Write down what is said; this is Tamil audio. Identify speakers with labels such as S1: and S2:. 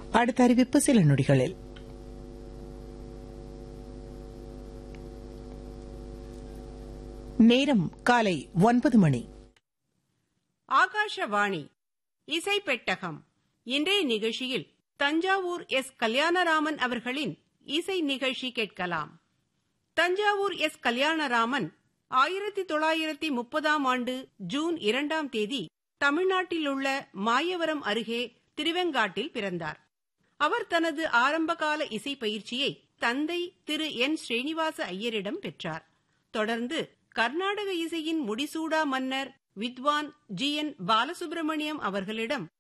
S1: அடுத்த அறிவிப்பு சில நொடிகளில் நேரம் காலை ஒன்பது மணி
S2: ஆகாஷவாணி இசை பெட்டகம் இன்றைய நிகழ்ச்சியில் தஞ்சாவூர் எஸ் கல்யாணராமன் அவர்களின் இசை நிகழ்ச்சி கேட்கலாம் தஞ்சாவூர் எஸ் கல்யாணராமன் ஆயிரத்தி தொள்ளாயிரத்தி முப்பதாம் ஆண்டு ஜூன் இரண்டாம் தேதி தமிழ்நாட்டிலுள்ள மாயவரம் அருகே திருவெங்காட்டில் பிறந்தார் அவர் தனது ஆரம்பகால இசை பயிற்சியை தந்தை திரு என் ஸ்ரீனிவாச ஐயரிடம் பெற்றார் தொடர்ந்து கர்நாடக இசையின் முடிசூடா மன்னர் வித்வான் ஜி என் பாலசுப்பிரமணியம் அவர்களிடம்